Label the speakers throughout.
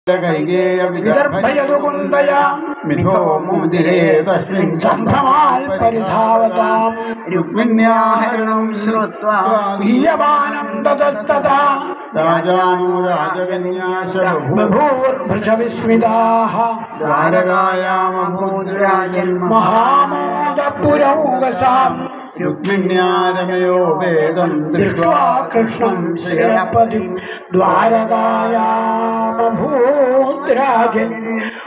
Speaker 1: വിദർഭയതു കുന്തയാം
Speaker 2: മിഥോ മുദിരേ തസ്മിൻ
Speaker 1: സംഭ്രമാൽ പരിധാവതാം
Speaker 2: രുക്മിണ്യാഹരണം ശ്രുത്വാ
Speaker 1: ഗീയമാനം തതസ്തഥാ
Speaker 2: രാജാനുരാജകന്യാസബഭൂ
Speaker 1: ബഭൂർഭൃശവിസ്മിതാः
Speaker 2: ദ്വാരകായാമഭൂദ്രാജന്മ
Speaker 1: മഹാമോദപുരൗകസാം
Speaker 2: രുക്മിണ്യാരമയോ വേദം
Speaker 1: ദൃഷ്ട്വാ കൃഷ്ണം ശ്രീയപ്പതിം ദ്വാരകായാമഭൂദ്രാജൻ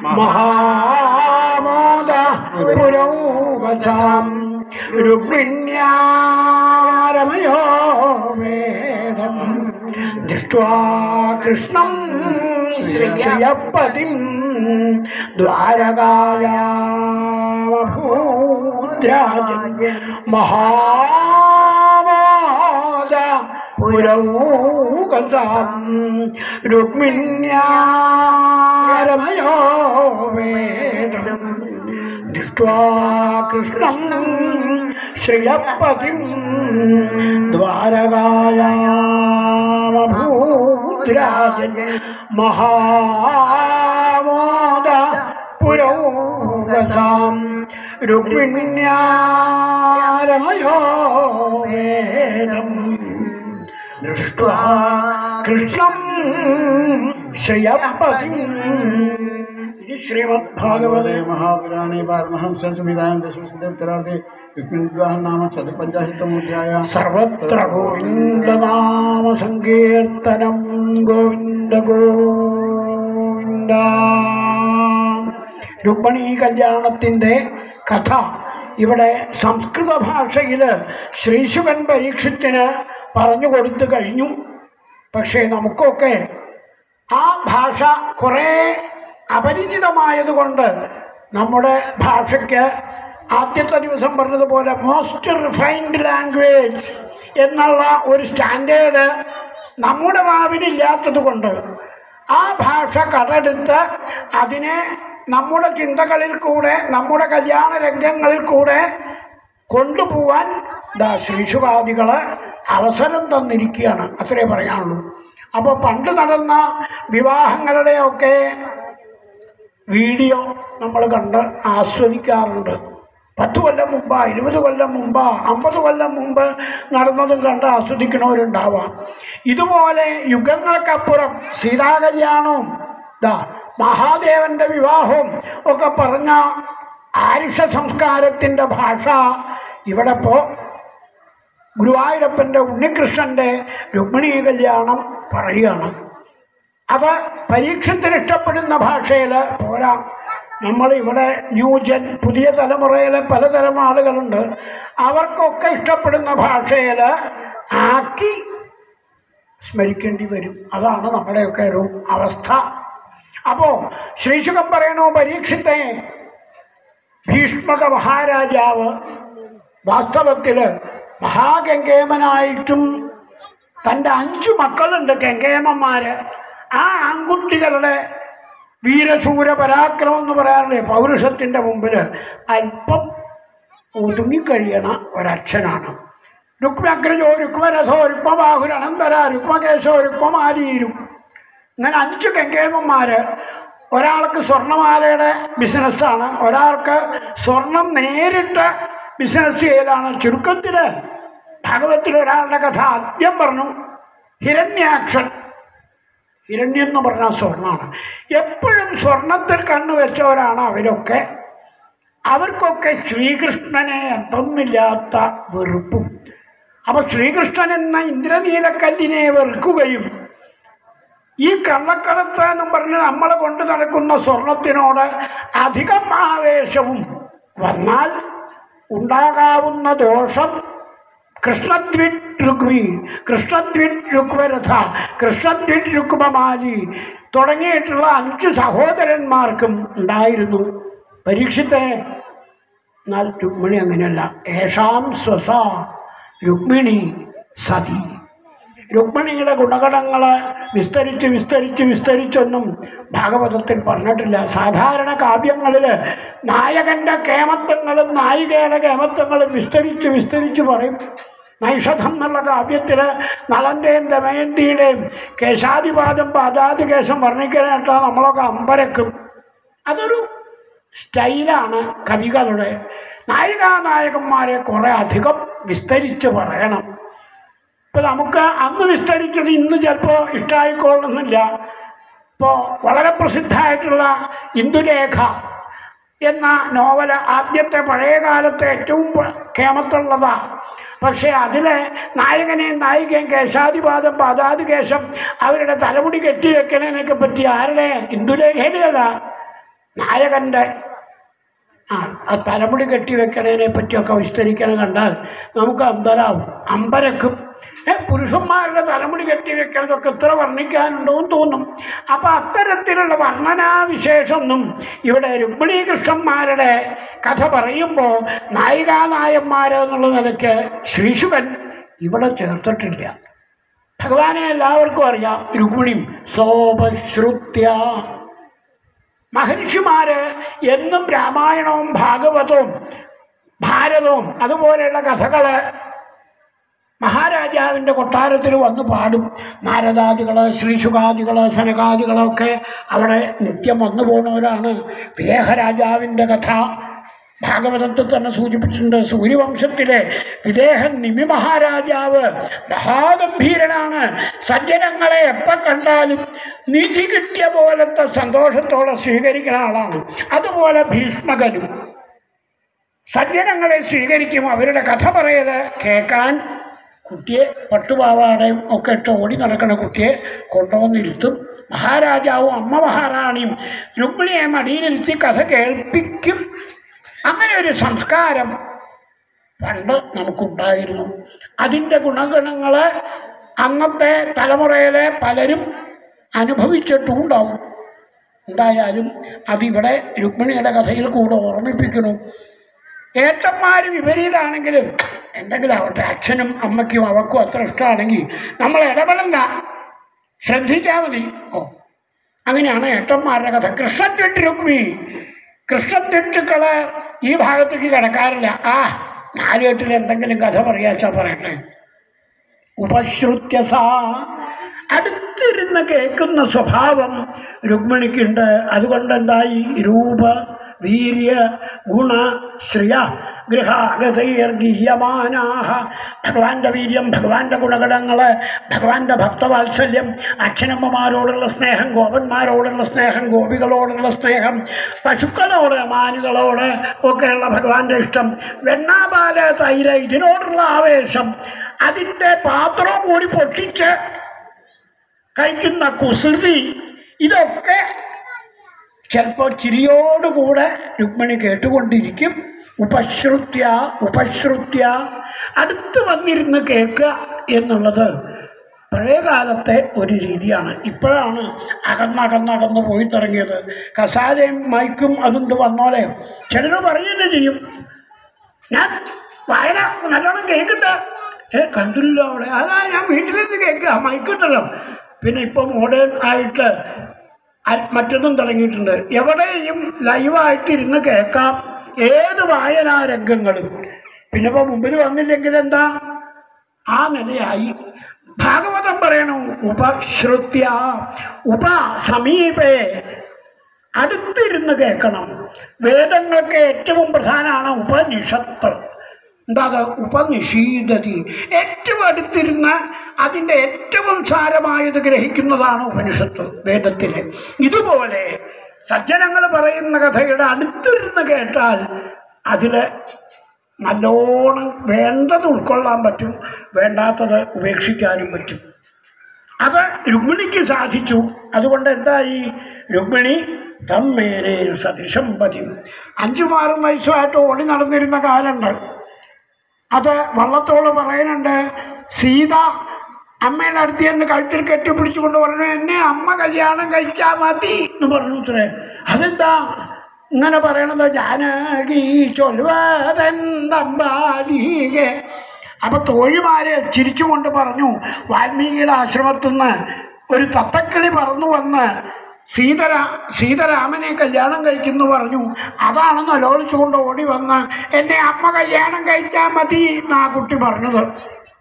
Speaker 1: മഹാമോദ പുരൗകസാം രുക്മിണ്യാരമയോ വേദം ദൃഷ്ട്വാ കൃഷ്ണം ശ്രിയപ്പതിം ദ്വാരകായാമഭൂദ്രാജൻ മഹാമോദ പുരൗകസാം രുക്മിണ്യാരമയോ വേദം ദൃഷ്ട്വാ കൃഷ്ണം ശ്രിയപ്പതിം ദ്വാരകായാമഭൂദ്രാജൻ മഹാമോദ പുരൗകസാം രുക്മിണ്യാരമയോ വേദം ദൃഷ്ട്വാ കൃഷ്ണം ശ്രിയപ്പതിം ഇത് ശ്രീമദ് ഭാഗവതേ
Speaker 2: മഹാപുരാണേ പാരമഹംസ സംവിധാനം ദശമസ്കരാതെ രുക്മിണ്വിവാഹം നാമ ശതപഞ്ചാശതമോധ്യായ
Speaker 1: സർവത്ര ഗോവിന്ദനാമ സങ്കീർത്തനം ഗോവിന്ദ ഗോവിന്ദ രുക്മിണി കല്യാണത്തിൻ്റെ കഥ ഇവിടെ സംസ്കൃത ഭാഷയിൽ ശ്രീശുകൻ പരീക്ഷത്തിന് പറഞ്ഞു കൊടുത്തു കഴിഞ്ഞു പക്ഷേ നമുക്കൊക്കെ ആ ഭാഷ കുറേ അപരിചിതമായതുകൊണ്ട് നമ്മുടെ ഭാഷയ്ക്ക് ആദ്യത്തെ ദിവസം പറഞ്ഞതുപോലെ മോസ്റ്റ് റിഫൈൻഡ് ലാംഗ്വേജ് എന്നുള്ള ഒരു സ്റ്റാൻഡേർഡ് നമ്മുടെ നാവിനില്ലാത്തത് കൊണ്ട് ആ ഭാഷ കടമെടുത്ത് അതിനെ നമ്മുടെ ചിന്തകളിൽ കൂടെ നമ്മുടെ കല്യാണ രംഗങ്ങളിൽ കൂടെ കൊണ്ടുപോവാൻ ദാ ശ്രീശുവാദികൾ അവസരം തന്നിരിക്കുകയാണ് അത്രേ പറയാനുള്ളൂ അപ്പോൾ പണ്ട് നടന്ന വിവാഹങ്ങളുടെയൊക്കെ വീഡിയോ നമ്മൾ കണ്ട് ആസ്വദിക്കാറുണ്ട് പത്ത് കൊല്ലം മുമ്പ് ഇരുപത് കൊല്ലം മുമ്പ് അമ്പത് കൊല്ലം മുമ്പ് നടന്നതും കണ്ട് ആസ്വദിക്കണവരുണ്ടാവാം ഇതുപോലെ യുഗങ്ങൾക്കപ്പുറം സീതാകല്യാണവും ദാ മഹാദേവന്റെ വിവാഹവും ഒക്കെ പറഞ്ഞ ആരുഷ സംസ്കാരത്തിൻ്റെ ഭാഷ ഇവിടെ ഇപ്പോൾ ഗുരുവായൂരപ്പൻ്റെ ഉണ്ണികൃഷ്ണൻ്റെ രുക്മിണി കല്യാണം പറയുകയാണ് അത് പരീക്ഷത്തിന് ഇഷ്ടപ്പെടുന്ന ഭാഷയിൽ പോരാ നമ്മൾ ഇവിടെ ന്യൂജൻ പുതിയ തലമുറയിലെ പലതരം ആളുകളുണ്ട് അവർക്കൊക്കെ ഇഷ്ടപ്പെടുന്ന ഭാഷയിൽ ആക്കി സ്മരിക്കേണ്ടി വരും അതാണ് നമ്മുടെയൊക്കെ ഒരു അവസ്ഥ അപ്പോൾ ശ്രീശുഖം പറയണു പരീക്ഷത്തെ ഭീഷ്മക മഹാരാജാവ് വാസ്തവത്തിൽ മഹാഗംഗേമനായിട്ടും തൻ്റെ അഞ്ചു മക്കളുണ്ട് ഗംഗേമന്മാര് ആ ആൺകുട്ടികളുടെ വീരശൂര പരാക്രമം എന്ന് പറയാറില്ലേ പൗരുഷത്തിൻ്റെ മുമ്പിൽ അല്പം ഒതുങ്ങിക്കഴിയണ ഒരക്ഷനാണ് രുക്മഗ്രജോ രുക്മരഥോ രുക്മബാഹുരണന്തര രുക്മകേശോ രുക്മമാരീരും ഇങ്ങനെ അഞ്ച് ഗംഗേമന്മാര് ഒരാൾക്ക് സ്വർണ്ണമാലയുടെ ബിസിനസ്സാണ് ഒരാൾക്ക് സ്വർണം നേരിട്ട് ബിസിനസ് ചെയ്യലാണ് ചുരുക്കത്തിൽ ഭാഗവത്തിൽ ഒരാളുടെ കഥ ആദ്യം പറഞ്ഞു ഹിരണ്യാക്ഷൻ ഹിരണ്യം എന്ന് പറഞ്ഞാൽ സ്വർണ്ണമാണ് എപ്പോഴും സ്വർണത്തിൽ കണ്ണു വെച്ചവരാണ് അവരൊക്കെ അവർക്കൊക്കെ ശ്രീകൃഷ്ണനെ എന്തൊന്നില്ലാത്ത വെറുപ്പും അപ്പൊ ശ്രീകൃഷ്ണൻ എന്ന ഇന്ദ്രനീലക്കല്ലിനെ വെറുക്കുകയും ഈ കള്ളക്കടത്ത് എന്നും പറഞ്ഞ് നമ്മൾ കൊണ്ട് നടക്കുന്ന സ്വർണത്തിനോട് അധികം ആവേശവും വന്നാൽ ഉണ്ടാകാവുന്ന ദോഷം കൃഷ്ണദ്വിൻ രുക്മി കൃഷ്ണദ്വിൻ രുക്മരഥ കൃഷ്ണദ്വിൻ രുക്മമാലി തുടങ്ങിയിട്ടുള്ള അഞ്ച് സഹോദരന്മാർക്കും ഉണ്ടായിരുന്നു പരീക്ഷത്തെ എന്നാൽ രുക്മിണി അങ്ങനെയല്ല ഏഷാം സ്വസ രുക്മിണി സതി രുക്മിണിയുടെ ഗുണഗണങ്ങൾ വിസ്തരിച്ച് വിസ്തരിച്ച് വിസ്തരിച്ചൊന്നും ഭാഗവതത്തിൽ പറഞ്ഞിട്ടില്ല സാധാരണ കാവ്യങ്ങളിൽ നായകൻ്റെ കേമത്വങ്ങളും നായികയുടെ കേമത്വങ്ങളും വിസ്തരിച്ച് വിസ്തരിച്ച് പറയും നൈഷധം എന്നുള്ള കാവ്യത്തിൽ നളൻ്റെയും ദമയന്തിയുടെയും കേശാദിപാദം പാദാദികേശം വർണ്ണിക്കാനായിട്ടാണ് നമ്മളൊക്കെ അമ്പരക്കും അതൊരു സ്റ്റൈലാണ് കവികളുടെ നായികാനായകന്മാരെ കുറേ അധികം വിസ്തരിച്ച് പറയണം ഇപ്പം നമുക്ക് അന്ന് വിസ്തരിച്ചത് ഇന്ന് ചിലപ്പോൾ ഇഷ്ടമായിക്കൊള്ളുന്നില്ല ഇപ്പോൾ വളരെ പ്രസിദ്ധമായിട്ടുള്ള ഇന്ദുലേഖ എന്ന നോവൽ ആദ്യത്തെ പഴയ കാലത്തെ ഏറ്റവും കേമത്തുള്ളതാണ് പക്ഷേ അതിലെ നായകനെയും നായികയും കേശാദിപാദം പാദാദികേശം അവരുടെ തലമുടി കെട്ടിവെക്കണതിനൊക്കെ പറ്റി ആരുടെ ഇന്ദുലേഖയുടെയല്ല നായകൻ്റെ ആ ആ തലമുടി കെട്ടി വെക്കണതിനെ പറ്റിയൊക്കെ വിസ്തരിക്കണം കണ്ടാൽ നമുക്ക് അന്തരാവും അമ്പരക്കും ഏ പുരുഷന്മാരുടെ തലമുടി കെട്ടി വെക്കണതൊക്കെ ഇത്ര വർണ്ണിക്കാനുണ്ടോ എന്ന് തോന്നും അപ്പം അത്തരത്തിലുള്ള വർണ്ണനാവിശേഷമൊന്നും ഇവിടെ രുക്മിണി കൃഷ്ണന്മാരുടെ കഥ പറയുമ്പോൾ നായികാനായന്മാരെന്നുള്ള നിലയ്ക്ക് ശ്രീശുവൻ ഇവിടെ ചേർത്തിട്ടില്ല ഭഗവാനെ എല്ലാവർക്കും അറിയാം രുക്മിണിയും സോപശ്രുത്യ മഹർഷിമാര് എന്നും രാമായണവും ഭാഗവതവും ഭാരതവും അതുപോലെയുള്ള കഥകള് മഹാരാജാവിൻ്റെ കൊട്ടാരത്തിൽ വന്ന് പാടും നാരദാദികൾ ശ്രീശുഖാദികൾ സനകാദികളൊക്കെ അവിടെ നിത്യം വന്നു പോകുന്നവരാണ് വിദേഹരാജാവിൻ്റെ കഥ ഭാഗവതത്തിൽ തന്നെ സൂചിപ്പിച്ചിട്ടുണ്ട് സൂര്യവംശത്തിലെ വിദേഹ നിമി മഹാരാജാവ് മഹാഗംഭീരനാണ് സജ്ജനങ്ങളെ എപ്പോൾ കണ്ടാലും നിധി കിട്ടിയ പോലത്തെ സന്തോഷത്തോടെ സ്വീകരിക്കുന്ന ആളാണ് അതുപോലെ ഭീഷ്മകനും സജ്ജനങ്ങളെ സ്വീകരിക്കും അവരുടെ കഥ പറയത് കേൾക്കാൻ കുട്ടിയെ പട്ടുപാവാടയും ഒക്കെ ഇട്ട് ഓടി നടക്കുന്ന കുട്ടിയെ കൊണ്ടുവന്നിരുത്തും മഹാരാജാവും അമ്മ മഹാറാണിയും രുക്മിണിയെ മടിയിലിരുത്തി കഥ കേൾപ്പിക്കും അങ്ങനെ ഒരു സംസ്കാരം പണ്ട് നമുക്കുണ്ടായിരുന്നു അതിൻ്റെ ഗുണഗണങ്ങൾ അന്നത്തെ തലമുറയിലെ പലരും അനുഭവിച്ചിട്ടുണ്ടാവും എന്തായാലും അതിവിടെ രുക്മിണിയുടെ കഥയിൽ കൂടെ ഓർമ്മിപ്പിക്കുന്നു ഏട്ടന്മാർ വിപരീതമാണെങ്കിലും എന്തെങ്കിലും ആവട്ടെ അച്ഛനും അമ്മയ്ക്കും അവൾക്കും അത്ര ഇഷ്ടമാണെങ്കിൽ നമ്മൾ ഇടപെടണ്ട ശ്രദ്ധിച്ചാൽ മതി ഓ അങ്ങനെയാണ് ഏട്ടന്മാരുടെ കഥ കൃഷ്ണത്വെട്ട് രുക്മി കൃഷ്ണത്വെട്ടുക്കള് ഈ ഭാഗത്തേക്ക് കിടക്കാറില്ല ആ നാലുകെട്ടിൽ എന്തെങ്കിലും കഥ പറയാച്ചാ പറയട്ടെ ഉപശ്രുത്യ സാ അടുത്തിരുന്ന് കേൾക്കുന്ന സ്വഭാവം രുക്മിണിക്കുണ്ട് അതുകൊണ്ട് എന്തായി രൂപ വീര്യ ഗുണ ശ്രിയ ഗൃഹാഗതൈർഗീയമാനാഹ ഭഗവാന്റെ വീര്യം ഭഗവാന്റെ ഗുണഗണങ്ങൾ ഭഗവാന്റെ ഭക്തവാത്സല്യം അച്ഛനമ്മമാരോടുള്ള സ്നേഹം ഗോപന്മാരോടുള്ള സ്നേഹം ഗോപികളോടുള്ള സ്നേഹം പശുക്കളോട് മാനുകളോട് ഒക്കെയുള്ള ഭഗവാന്റെ ഇഷ്ടം വെണ്ണാപാല തൈര ഇതിനോടുള്ള ആവേശം അതിൻ്റെ പാത്രം കൂടി പൊട്ടിച്ച് കഴിക്കുന്ന കുസൃതി ഇതൊക്കെ ചിലപ്പോൾ ചിരിയോടുകൂടെ രുക്മിണി കേട്ടുകൊണ്ടിരിക്കും ഉപശ്രുത്യ ഉപശ്രുത്യ അടുത്ത് വന്നിരുന്ന് കേൾക്കുക എന്നുള്ളത് പഴയ കാലത്തെ ഒരു രീതിയാണ് ഇപ്പോഴാണ് അകന്നകന്നകന്ന് പോയി തുടങ്ങിയത് കസാലയും മൈക്കും അതുകൊണ്ട് വന്നോലെ ചിലർ പറയുകയും ചെയ്യും ഞാൻ വായന നല്ലോണം കേൾക്കണ്ട ഏ കണ്ടില്ലല്ലോ അവിടെ അതാ ഞാൻ വീട്ടിലിരുന്ന് കേൾക്കുക മൈക്കിട്ടല്ലോ പിന്നെ ഇപ്പോൾ മോഡേൺ ആയിട്ട് അ- മറ്റൊന്നും തുടങ്ങിയിട്ടുണ്ട് എവിടെയും ലൈവായിട്ട് ഇരുന്ന് കേൾക്കാം ഏത് വായനാ രംഗങ്ങളും പിന്നെ ഇപ്പോൾ മുമ്പിൽ വന്നില്ലെങ്കിൽ എന്താ ആ നിലയായി ഭാഗവതം പറയണു ഉപശ്രുത്യ ഉപ സമീപേ അടുത്തിരുന്ന് കേൾക്കണം വേദങ്ങൾക്ക് ഏറ്റവും പ്രധാനമാണ് ഉപനിഷത്ത് എന്താ അത് ഉപനിഷീദതി ഏറ്റവും അടുത്തിരുന്ന് അതിൻ്റെ ഏറ്റവും സാരമായത് ഗ്രഹിക്കുന്നതാണ് ഉപനിഷത്ത് വേദത്തിലെ ഇതുപോലെ സജ്ജനങ്ങൾ പറയുന്ന കഥയുടെ അടുത്തിരുന്ന് കേട്ടാൽ അതിൽ നല്ലോണം വേണ്ടത് ഉൾക്കൊള്ളാൻ പറ്റും വേണ്ടാത്തത് ഉപേക്ഷിക്കാനും പറ്റും അത് രുക്മിണിക്ക് സാധിച്ചു അതുകൊണ്ട് എന്തായി രുക്മിണി തമ്മേനെ സതിശം പതി അഞ്ചുമാറും വയസ്സുമായിട്ട് ഓടി നടന്നിരുന്ന കാലുണ്ട് അത് വള്ളത്തോള് പറയുന്നുണ്ട് സീത അമ്മയുടെ അടുത്ത് ചെന്ന് കഴുത്തിൽ കെട്ടിപ്പിടിച്ചുകൊണ്ട് പറഞ്ഞു എന്നെ അമ്മ കല്യാണം കഴിച്ചാൽ മതി എന്ന് പറഞ്ഞു ഇത്രേ അതെന്താ ഇങ്ങനെ പറയണത് ജാനകി ചൊല്ലുവതെന്തമ്പാലികെ അപ്പൊ തോഴിമാര് ചിരിച്ചുകൊണ്ട് പറഞ്ഞു വാൽമീകിയുടെ ആശ്രമത്തിൽ നിന്ന് ഒരു തത്തക്കിളി പറന്നു വന്ന് സീതരാ സീതരാമനെ കല്യാണം കഴിക്കുന്നു പറഞ്ഞു അതാണ് നലോളിച്ചുകൊണ്ട് ഓടി വന്ന് എന്നെ അമ്മ കല്യാണം കഴിച്ചാൽ മതി എന്നാ കുട്ടി പറഞ്ഞത്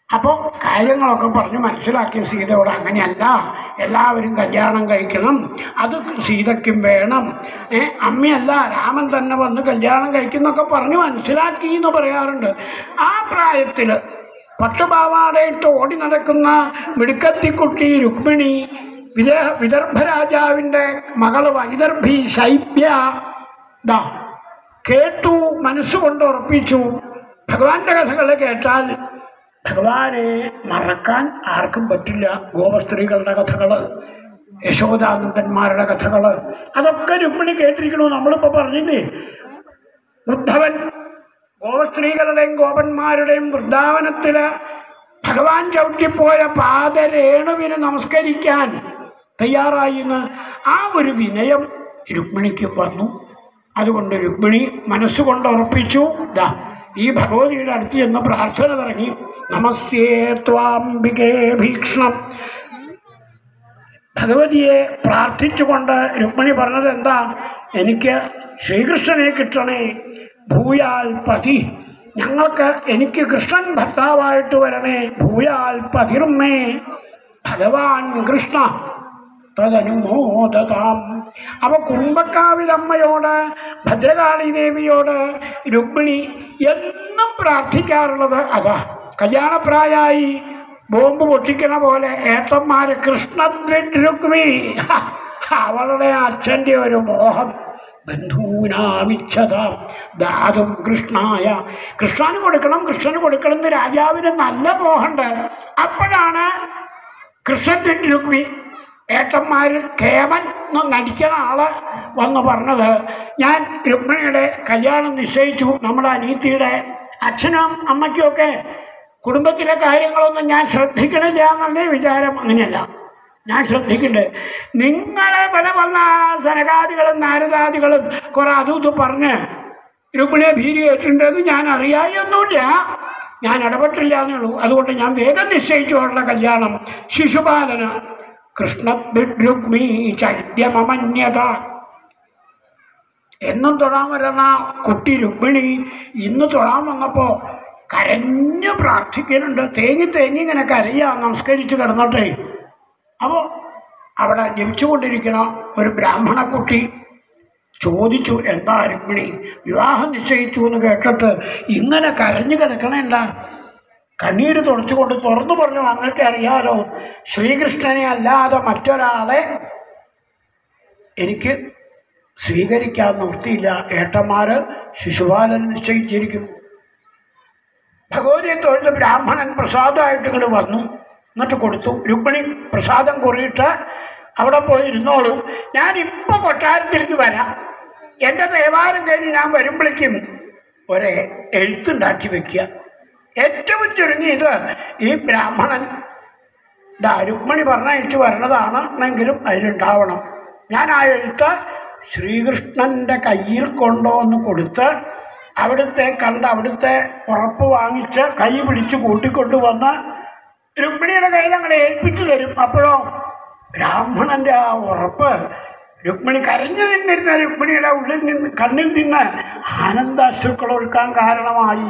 Speaker 1: അപ്പോൾ കാര്യങ്ങളൊക്കെ പറഞ്ഞ് മനസ്സിലാക്കിയ സീതയോട് അങ്ങനെയല്ല എല്ലാവരും കല്യാണം കഴിക്കണം അത് സീതയ്ക്കും വേണം ഏ അമ്മയല്ല രാമൻ തന്നെ വന്ന് കല്യാണം കഴിക്കുന്നൊക്കെ പറഞ്ഞ് മനസ്സിലാക്കി എന്ന് പറയാറുണ്ട് ആ പ്രായത്തിൽ പട്ടുപാവാടയിട്ട് ഓടി നടക്കുന്ന മിടുക്കത്തിക്കുട്ടി രുക്മിണി വിദേ വിദർഭ രാജാവിൻ്റെ മകള് വൈദർഭി ശൈബ്യ ദാ കേട്ടു മനസ്സുകൊണ്ട് ഉറപ്പിച്ചു ഭഗവാന്റെ കഥകൾ കേട്ടാൽ ഭഗവാനെ മറക്കാൻ ആർക്കും പറ്റില്ല ഗോപസ്ത്രീകളുടെ കഥകൾ യശോദാനന്ദന്മാരുടെ കഥകൾ അതൊക്കെ രുക്മിണി കേട്ടിരിക്കണു നമ്മളിപ്പോൾ പറഞ്ഞില്ലേ ഉദ്ധവൻ ഗോപസ്ത്രീകളുടെയും ഗോപന്മാരുടെയും വൃന്ദാവനത്തില് ഭഗവാൻ ചവിട്ടിപ്പോയ പാദരേണുവിന് നമസ്കരിക്കാൻ തയ്യാറായി എന്ന് ആ ഒരു വിനയം രുക്മിണിക്ക് വന്നു അതുകൊണ്ട് രുക്മിണി മനസ്സുകൊണ്ട് ഉറപ്പിച്ചു ദാ ഈ ഭഗവതിയുടെ അടുത്ത് ചെന്ന് പ്രാർത്ഥന തുടങ്ങി നമസ്യേ ത്വാംബികേ ഭീക്ഷണം ഭഗവതിയെ പ്രാർത്ഥിച്ചുകൊണ്ട് രുക്മിണി പറഞ്ഞത് എന്താ എനിക്ക് ശ്രീകൃഷ്ണനെ കിട്ടണേ ഭൂയാൽ പതി ഞങ്ങൾക്ക് എനിക്ക് കൃഷ്ണൻ ഭർത്താവായിട്ട് വരണേ ഭൂയാൽ പതിർമേ ഭഗവാൻ കൃഷ്ണ തദനുമോദതാം അവ കുറുമ്പക്കാവിലമ്മയോട് ഭദ്രകാളി ദേവിയോട് രുക്മിണി എന്നും പ്രാർത്ഥിക്കാറുള്ളത് അതാ കല്യാണപ്രായായി ബോംബ് പൊട്ടിക്കണ പോലെ ഏട്ടന്മാര് കൃഷ്ണദ്വിഡ് രുക്മി ഹ, അവളുടെ അച്ഛൻ്റെ ഒരു മോഹം ബന്ധൂനാമിച്ഛതാം ദാതും കൃഷ്ണായ കൃഷ്ണന് കൊടുക്കണം കൃഷ്ണന് കൊടുക്കണം എന്ന് രാജാവിന് നല്ല മോഹമുണ്ട് അപ്പോഴാണ് കൃഷ്ണൻ രുക്മി ഏട്ടന്മാരിൽ കേമൻ എന്ന് നടിക്കുന്ന ആള് വന്ന് പറഞ്ഞത് ഞാൻ രുക്മിണിയുടെ കല്യാണം നിശ്ചയിച്ചു നമ്മുടെ അനീതിയുടെ അച്ഛനും അമ്മയ്ക്കും ഒക്കെ കുടുംബത്തിലെ കാര്യങ്ങളൊന്നും ഞാൻ ശ്രദ്ധിക്കണില്ല എന്നല്ലേ വിചാരം അങ്ങനെയല്ല ഞാൻ ശ്രദ്ധിക്കുന്നുണ്ട് നിങ്ങളെ ഇവിടെ വന്ന സനകാദികളും നാരദാദികളും കുറെ അതും ഇതും പറഞ്ഞ് രുക്മിണിയെ ഭീതിയേറ്റിട്ടുണ്ടെന്ന് ഞാൻ അറിയായൊന്നുമില്ല ഞാൻ ഇടപെട്ടില്ല എന്നേ ഉള്ളൂ അതുകൊണ്ട് ഞാൻ വേഗം നിശ്ചയിച്ചുള്ള കല്യാണം ശിശുപാലന് കൃഷ്ണ രുക്മി ചൈദ്യമമന്യത എന്നും തൊഴാൻ വരുന്ന കുട്ടി രുക്മിണി ഇന്ന് തൊഴാൻ വന്നപ്പോൾ കരഞ്ഞു പ്രാർത്ഥിക്കുന്നുണ്ട് തേങ്ങി തേങ്ങി ഇങ്ങനെ കരയാ നമസ്കരിച്ച് കിടന്നോട്ടെ അപ്പോൾ അവിടെ ജപിച്ചുകൊണ്ടിരിക്കുന്ന ഒരു ബ്രാഹ്മണ കുട്ടി ചോദിച്ചു എന്താ രുക്മിണി വിവാഹം നിശ്ചയിച്ചു എന്ന് കേട്ടിട്ട് ഇങ്ങനെ കരഞ്ഞു കിടക്കണേണ്ട കണ്ണീര് തുടച്ചുകൊണ്ട് തുറന്നു പറഞ്ഞു അങ്ങക്ക് അറിയാലോ ശ്രീകൃഷ്ണനെ അല്ലാതെ മറ്റൊരാളെ എനിക്ക് സ്വീകരിക്കാൻ നിവൃത്തിയില്ല ഏട്ടന്മാര് ശിശുപാലൻ നിശ്ചയിച്ചിരിക്കുന്നു ഭഗവതിയെ തൊഴിൽ ബ്രാഹ്മണൻ പ്രസാദമായിട്ട് ഇങ്ങോട്ട് വന്നു എന്നിട്ട് കൊടുത്തു രുക്മിണി പ്രസാദം കുറിയിട്ട് അവിടെ പോയി ഇരുന്നോളൂ ഞാൻ ഇപ്പൊ കൊട്ടാരത്തിലേക്ക് വരാം എൻ്റെ ദേവാലയം കഴിഞ്ഞ് ഞാൻ വരുമ്പോഴേക്കും ഒരേ എഴുത്തുണ്ടാക്കി വെക്കുക ഏറ്റവും ചുരുങ്ങിയത് ഈ ബ്രാഹ്മണൻ ദാ രുക്മിണി പറഞ്ഞയച്ചു വരണതാണ് എന്നെങ്കിലും അതിലുണ്ടാവണം ഞാൻ ആ എഴുത്ത് ശ്രീകൃഷ്ണൻ്റെ കയ്യിൽ കൊണ്ടുവന്ന് കൊടുത്ത് അവിടുത്തെ കണ്ട് അവിടുത്തെ ഉറപ്പ് വാങ്ങിച്ച് കൈ പിടിച്ച് കൂട്ടിക്കൊണ്ടുവന്ന് രുക്മിണിയുടെ കയ്യിൽ അങ്ങനെ ഏൽപ്പിച്ചു തരും അപ്പോഴോ ബ്രാഹ്മണന്റെ ആ ഉറപ്പ് രുക്മിണി കരഞ്ഞു നിന്നിരുന്ന രുക്മിണിയുടെ ഉള്ളിൽ നിന്ന് കണ്ണിൽ നിന്ന് ആനന്ദാശ്രുക്കൾ ഒഴുക്കാൻ കാരണമായി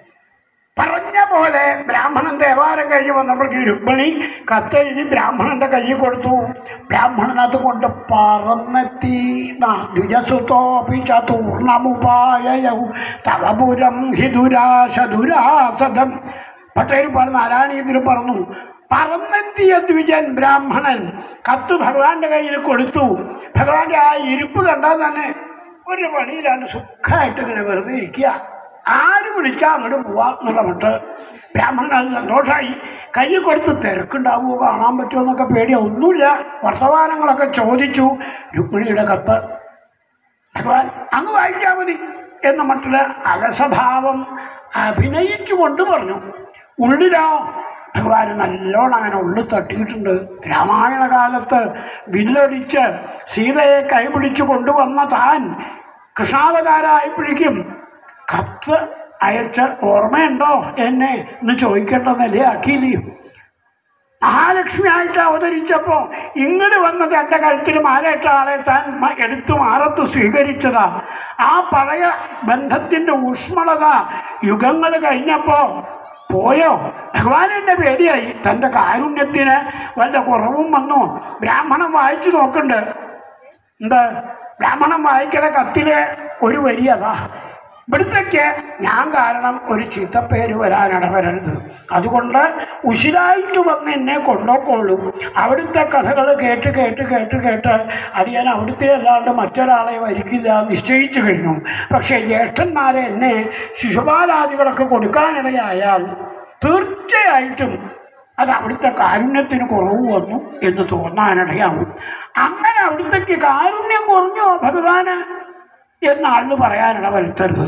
Speaker 1: പറഞ്ഞ പോലെ ബ്രാഹ്മണൻ ദേവാലയം കഴിഞ്ഞ് വന്നപ്പോഴേക്ക് രുക്മിണി കത്തെഴുതി ബ്രാഹ്മണന്റെ കയ്യിൽ കൊടുത്തു ബ്രാഹ്മണൻ അതുകൊണ്ട് പറന്നെത്തി ദ്വിജസുതോപി ചതുർണമുപായയൗ തവപുരം ഹിതുരാശതുരാസദം ഭട്ടേരിപ്പാട് നാരായണീയത്തിൽ പറഞ്ഞു പറന്നെത്തിയ ദ്വിജൻ ബ്രാഹ്മണൻ കത്ത് ഭഗവാന്റെ കയ്യിൽ കൊടുത്തു ഭഗവാന്റെ ആ ഇരിപ്പ് കണ്ടാൽ തന്നെ ഒരു പണിയിലാണ്ട് സുഖമായിട്ട് ഇങ്ങനെ വെറുതെ ഇരിക്കുക ആര് വിളിച്ചാൽ അങ്ങോട്ട് പോവാം എന്നുള്ള മട്ട് ബ്രാഹ്മണൻ അത് സന്തോഷമായി കൈ കൊടുത്ത് തിരക്കുണ്ടാവുമോ കാണാൻ പറ്റുമോ എന്നൊക്കെ പേടിയാ ഒന്നുമില്ല വർത്തമാനങ്ങളൊക്കെ ചോദിച്ചു രുക്മിണിയുടെ കത്ത് ഭഗവാൻ അങ്ങ് വായിച്ചാൽ മതി എന്ന മട്ടില് അലസഭാവം അഭിനയിച്ചു കൊണ്ട് പറഞ്ഞു ഉള്ളിലോ ഭഗവാൻ നല്ലോണം അങ്ങനെ ഉള്ളിൽ തട്ടിയിട്ടുണ്ട് രാമായണ കാലത്ത് വില്ലടിച്ച് സീതയെ കൈപിടിച്ചു കൊണ്ടുവന്ന താൻ കൃഷ്ണാവതാരമായപ്പോഴേക്കും കത്ത് അയച്ച ഓർമ്മയുണ്ടോ എന്നെ എന്ന് ചോദിക്കേണ്ട നിലയാക്കിയില്ലേ മഹാലക്ഷ്മിയായിട്ട് അവതരിച്ചപ്പോൾ ഇങ്ങോട്ട് വന്ന് തൻ്റെ കഴുത്തിൽ മാലയിട്ട ആളെ താൻ മ- എടുത്തു മാറത്ത് സ്വീകരിച്ചതാ ആ പഴയ ബന്ധത്തിൻ്റെ ഊഷ്മളത യുഗങ്ങൾ കഴിഞ്ഞപ്പോൾ പോയോ ഭഗവാൻ എന്നെ പേടിയായി തൻ്റെ കാരുണ്യത്തിന് വല്ല കുറവും വന്നോ ബ്രാഹ്മണൻ വായിച്ചു നോക്കണ്ട് എന്താ ബ്രാഹ്മണൻ വായിക്കണ കത്തിലെ ഒരു വരി അതാ ഇവിടുത്തേക്ക് ഞാൻ കാരണം ഒരു ചീത്തപ്പേര് വരാനിടവരരുത് അതുകൊണ്ട് ഉശിരായിട്ട് വന്ന് എന്നെ കൊണ്ടുപോയിക്കോളൂ അവിടുത്തെ കഥകൾ കേട്ട് കേട്ട് കേട്ട് കേട്ട് അടിയാൻ അവിടുത്തെ അല്ലാണ്ട് മറ്റൊരാളെ വരിക്കില്ല എന്ന് നിശ്ചയിച്ചു കഴിഞ്ഞു പക്ഷേ ജ്യേഷ്ഠന്മാരെ എന്നെ ശിശുപാലാദികളൊക്കെ കൊടുക്കാനിടയായാൽ തീർച്ചയായിട്ടും അത് അവിടുത്തെ കാരുണ്യത്തിന് കുറവ് വന്നു എന്ന് തോന്നാനിടയാവും അങ്ങനെ അവിടുത്തേക്ക് കാരുണ്യം കുറഞ്ഞോ ഭഗവാന് എന്ന് ആളിന് പറയാനിട വരുത്തരുത്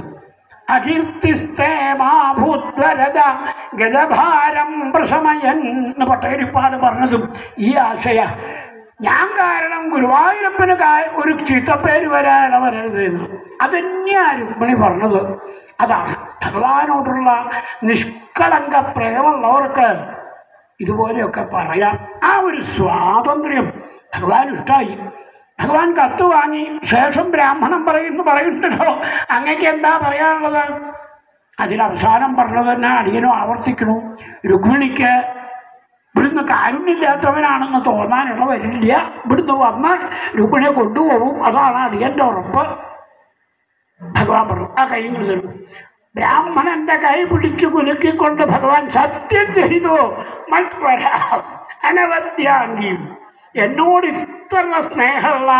Speaker 1: അകീർത്തിസ്തേമാഭൂത്വരത ഗതഭാരം പ്രശമയൻ എന്ന് പട്ടേരിപ്പാട് പറഞ്ഞതും ഈ ആശയ ഞാൻ കാരണം ഗുരുവായൂരപ്പന് കാ- ഒരു ചീത്തപ്പേര് വരാനിട വരരുത് എന്ന് അതന്നെയാ രുക്മിണി പറഞ്ഞത് അതാണ് ഭഗവാനോടുള്ള നിഷ്കളങ്ക പ്രേമുള്ളവർക്ക് ഇതുപോലെയൊക്കെ പറയാം ആ ഒരു സ്വാതന്ത്ര്യം ഭഗവാൻ ഇഷ്ടമായി ഭഗവാൻ കത്ത് വാങ്ങി ശേഷം ബ്രാഹ്മണൻ പറയുന്നു പറയുന്നുണ്ടല്ലോ അങ്ങക്ക് എന്താ പറയാനുള്ളത് അതിലവസാനം പറഞ്ഞത് തന്നെ അടിയനും ആവർത്തിക്കണു രുക്മിണിക്ക് ഇവിടുന്ന് കാരുണ്യമില്ലാത്തവനാണെന്ന് തോന്നാനുള്ള വരില്ല ഇവിടുന്ന് വന്ന് രുക്മിണിയെ കൊണ്ടുപോകും അതാണ് അടിയൻ്റെ ഉറപ്പ് ഭഗവാൻ പറഞ്ഞു ആ കൈ ഇങ്ങ് തരും ബ്രാഹ്മണന്റെ കൈ പിടിച്ചു കുലുക്കിക്കൊണ്ട് ഭഗവാൻ സത്യം ചെയ്തു മത്വരാം അനവദ്യാംഗി എന്നോട് ഇത്ര സ്നേഹമുള്ള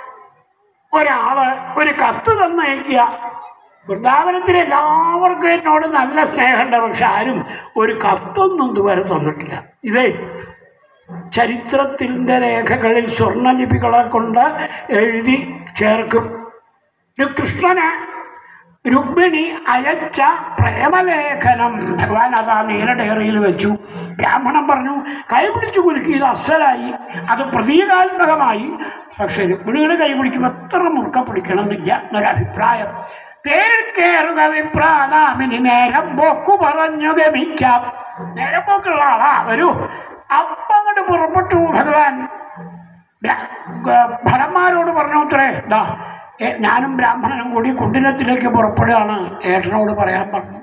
Speaker 1: ഒരാള് ഒരു കത്ത് തന്നയക്കുക വൃന്ദാവനത്തിൽ എല്ലാവർക്കും എന്നോട് നല്ല സ്നേഹമുണ്ട് പക്ഷെ ആരും ഒരു കത്തൊന്നും ഇതുവരെ തന്നിട്ടില്ല ഇതേ ചരിത്രത്തിൻ്റെ രേഖകളിൽ സ്വർണ്ണലിപികളെ കൊണ്ട് എഴുതി ചേർക്കും ഒരു കൃഷ്ണന് രുക്മിണി അയച്ച പ്രേമലേഖനം ഭഗവാൻ അതാ നീല ഡയറിയിൽ വെച്ചു ബ്രാഹ്മണൻ പറഞ്ഞു കൈ പിടിച്ചു കുലുക്കി ഇത് അസലായി അത് പ്രതീകാത്മകമായി പക്ഷെ രുക്മിണിയുടെ കൈ പിടിക്കുമ്പോൾ എത്ര മുറുക്ക പിടിക്കണം എന്നില്ല എന്നൊരഭിപ്രായം തേരിൽ കയറുക വിപ്രാതാമിനി നേരം പോക്കു പറഞ്ഞു ഗമിക്കാം നേരം പോക്കുള്ള ആളാ വരൂ അപ്പം അങ്ങോട്ട് പുറപ്പെട്ടു ഭഗവാൻ ബ്രാ- ഗ- ഭടന്മാരോട് പറഞ്ഞു അത്രേ ദാ ഏ, ഞാനും ബ്രാഹ്മണനും കൂടി കുണ്ടിനത്തിലേക്ക് പുറപ്പെടുകയാണ് ഏട്ടനോട് പറയാൻ പറഞ്ഞു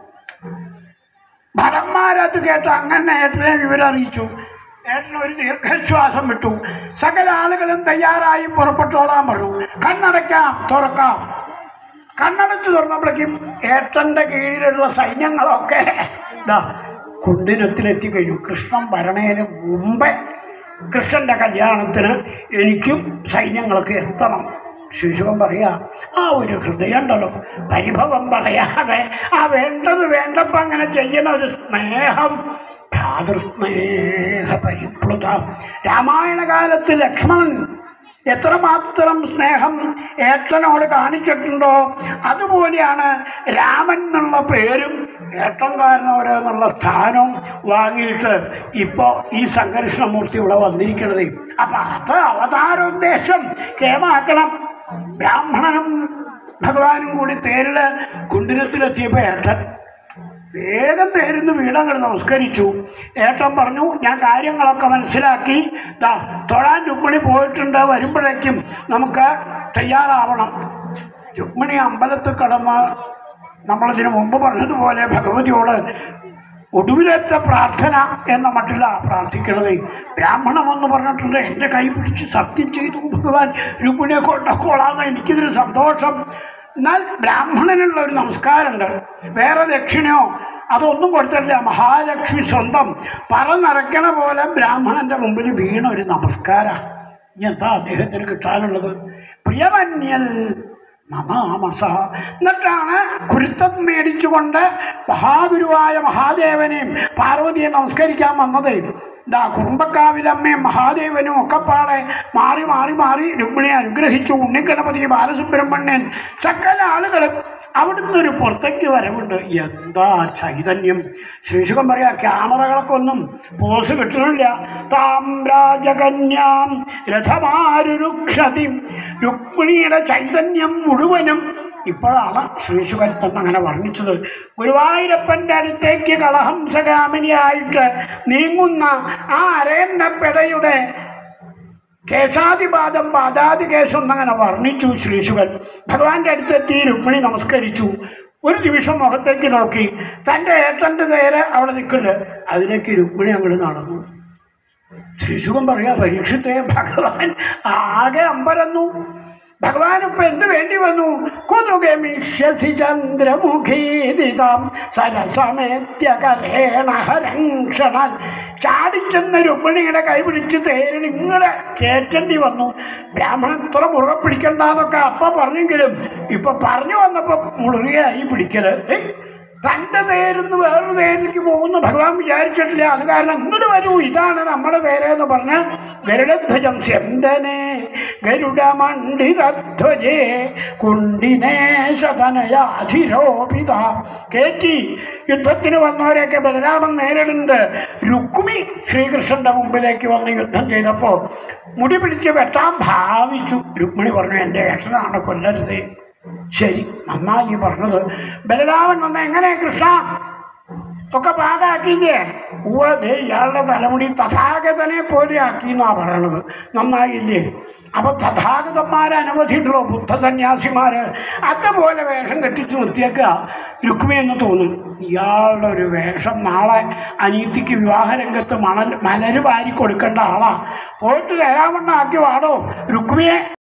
Speaker 1: ഭടന്മാരത് കേട്ട് അങ്ങനെ ഏട്ടനെ വിവരം അറിയിച്ചു ഏട്ടൻ ഒരു ദീർഘശ്വാസം വിട്ടു സകല ആളുകളും തയ്യാറായി പുറപ്പെട്ടോളാൻ പറഞ്ഞു കണ്ണടയ്ക്കാം തുറക്കാം കണ്ണടച്ച് തുറന്നപ്പോഴേക്കും ഏട്ടൻ്റെ കീഴിലുള്ള സൈന്യങ്ങളൊക്കെ ദാ കുണ്ടിനത്തിലെത്തി കഴിഞ്ഞു കൃഷ്ണൻ വരണേന് മുമ്പേ കൃഷ്ണൻ്റെ കല്യാണത്തിന് എനിക്കും സൈന്യങ്ങൾക്ക് എത്തണം ശിശുവൻ പറയാ ആ ഒരു ഹൃദയം ഉണ്ടല്ലോ പരിഭവം പറയാതെ ആ വേണ്ടത് വേണ്ടപ്പോൾ അങ്ങനെ ചെയ്യണ ഒരു സ്നേഹം ഭ്രാതൃസ്നേഹ പരിപ്ലുത രാമായണ കാലത്ത് ലക്ഷ്മണൻ എത്രമാത്രം സ്നേഹം ഏട്ടനോട് കാണിച്ചിട്ടുണ്ടോ അതുപോലെയാണ് രാമൻ എന്നുള്ള പേരും ഏട്ടൻകാരനോരോ എന്നുള്ള സ്ഥാനവും വാങ്ങിയിട്ട് ഇപ്പോൾ ഈ സംഘർഷണമൂർത്തി ഇവിടെ വന്നിരിക്കണത് അപ്പം അത് അവതാരോദ്ദേശം കേമാക്കണം ബ്രാഹ്മണനും ഭഗവാനും കൂടി തേരില് കുണ്ടിരത്തിലെത്തിയപ്പോൾ ഏട്ടൻ വേഗം തേരുന്ന് വീടങ്ങൾ നമസ്കരിച്ചു ഏട്ടൻ പറഞ്ഞു ഞാൻ കാര്യങ്ങളൊക്കെ മനസ്സിലാക്കി ദാ തൊഴാൻ രുക്മിണി പോയിട്ടുണ്ട് വരുമ്പോഴേക്കും നമുക്ക് തയ്യാറാവണം രുക്മിണി അമ്പലത്തിൽ കടന്ന് നമ്മളിതിനു മുമ്പ് പറഞ്ഞതുപോലെ ഭഗവതിയോട് ഒടുവിലത്തെ പ്രാർത്ഥന എന്ന മട്ടില്ല പ്രാർത്ഥിക്കണത് ബ്രാഹ്മണം എന്ന് പറഞ്ഞിട്ടുണ്ട് എൻ്റെ കൈ പിടിച്ച് സത്യം ചെയ്തു ഭഗവാൻ രുക്മിണിയെ കൊണ്ടക്കോളാന്ന് എനിക്കിതൊരു സന്തോഷം എന്നാൽ ബ്രാഹ്മണനുള്ള ഒരു നമസ്കാരമുണ്ട് വേറെ ദക്ഷിണയോ അതൊന്നും കൊടുത്തിട്ടില്ല മഹാലക്ഷ്മി സ്വന്തം പറന്നറക്കണ പോലെ ബ്രാഹ്മണന്റെ മുമ്പിൽ വീണ ഒരു നമസ്കാരം എന്താ അദ്ദേഹത്തിന് കിട്ടാനുള്ളത് പ്രിയമന്യൽ നമാമസ എന്നിട്ടാണ് കുരുത്തം മേടിച്ചുകൊണ്ട് മഹാഗുരുവായ മഹാദേവനെയും പാർവതിയെ നമസ്കരിക്കാൻ വന്നത് ഇതാ കുറുമ്പക്കാവിലമ്മയും മഹാദേവനും ഒക്കെ പാടെ മാറി മാറി മാറി രുക്മിണിയെ അനുഗ്രഹിച്ചു ഉണ്ണിഗണപതി ബാലസുബ്രഹ്മണ്യൻ സകല ആളുകളും അവിടുന്ന് ഒരു പുറത്തേക്ക് വരവുണ്ട് എന്താ ചൈതന്യം ശ്രീശുഖം പറയാ ക്യാമറകളൊക്കെ ഒന്നും പോസ് കിട്ടണില്ല താം രാജകന്യാം രഥമാരുരുക്ഷതി രുക്മിണിയുടെ ചൈതന്യം മുഴുവനും ഇപ്പോഴാണ് ശ്രീശുഖൻ അങ്ങനെ വർണ്ണിച്ചത് ഗുരുവായൂരപ്പൻ്റെ അടുത്തേക്ക് കളഹംസഗാമിനിയായിട്ട് നീങ്ങുന്ന ആ അരയണ്ണപ്പെടയുടെ കേശാതിപാദം പാദാതി കേശം എന്നങ്ങനെ വർണ്ണിച്ചു ശ്രീശുഖൻ ഭഗവാന്റെ അടുത്തെത്തി രുക്മിണി നമസ്കരിച്ചു ഒരു നിമിഷം മുഖത്തേക്ക് നോക്കി തൻ്റെ ഏട്ടൻ്റെ നേരെ അവിടെ നിൽക്കുന്നുണ്ട് അതിലേക്ക് രുക്മിണി അങ്ങോട്ട് നടന്നു ശിശുവൻ പറയാ പരീക്ഷത്തെ ഭഗവാൻ ആകെ അമ്പരന്നു ഭഗവാൻ ഇപ്പൊ എന്ത് വേണ്ടി വന്നു കുതുകമിഷ്യസി ചന്ദ്രമുഖീതിതാം സരസമേത്യകരേണ ഹരക്ഷണാൽ ചാടിച്ചെന്ന രുക്മിണിയുടെ കൈ പിടിച്ച് തേരിന് ഇങ്ങനെ കയറ്റേണ്ടി വന്നു ബ്രാഹ്മണൻ ഇത്ര മുറുകെ പിടിക്കണ്ടെന്നൊക്കെ അപ്പ പറഞ്ഞെങ്കിലും ഇപ്പൊ പറഞ്ഞു വന്നപ്പോ മുളുകയായി പിടിക്കല് ഏയ് തൻ്റെ തേരുന്ന് വേറൊരു തേരിലേക്ക് പോകുന്നു ഭഗവാൻ വിചാരിച്ചിട്ടില്ല അത് കാരണം ഇങ്ങോട്ട് വരൂ ഇതാണ് നമ്മുടെ തേരെന്ന് പറഞ്ഞ് ഗരുഡധ്വജം സ്യന്തനെ ഗരുഡമണ്ഡിതധ്വജേ കുണ്ടിനേശതനയാധിരോപിത കയറ്റി യുദ്ധത്തിന് വന്നവരെയൊക്കെ ബലരാമൻ നേരിടുന്നുണ്ട് രുക്മി ശ്രീകൃഷ്ണന്റെ മുമ്പിലേക്ക് വന്ന് യുദ്ധം ചെയ്തപ്പോൾ മുടി പിടിച്ച് വെട്ടാൻ ഭാവിച്ചു രുക്മിണി പറഞ്ഞു എൻ്റെ ഏട്ടനാണ് കൊല്ലരുത് ശരി നന്നായി പറഞ്ഞത് ബലരാമൻ വന്ന എങ്ങനെ കൃഷ്ണ ഒക്കെ പാകാക്കിയില്ലേ ഉവ്വ ദേ ഇയാളുടെ തലമുടി തഥാഗതനെ പോലെ ആക്കി എന്നാ പറയണത് നന്നായില്ലേ അപ്പൊ തഥാഗതന്മാരെ അനവധിയുണ്ടല്ലോ ബുദ്ധ സന്യാസിമാര് അതുപോലെ വേഷം കെട്ടിച്ച് നിർത്തിയേക്കുക രുക്മി എന്ന് തോന്നും ഇയാളുടെ ഒരു വേഷം നാളെ അനീതിക്ക് വിവാഹരംഗത്ത് മണൽ മലര് വാരി കൊടുക്കേണ്ട ആളാ പോയിട്ട് തരാമെണ്ണ ആക്കി വാടോ രുക്മിയെ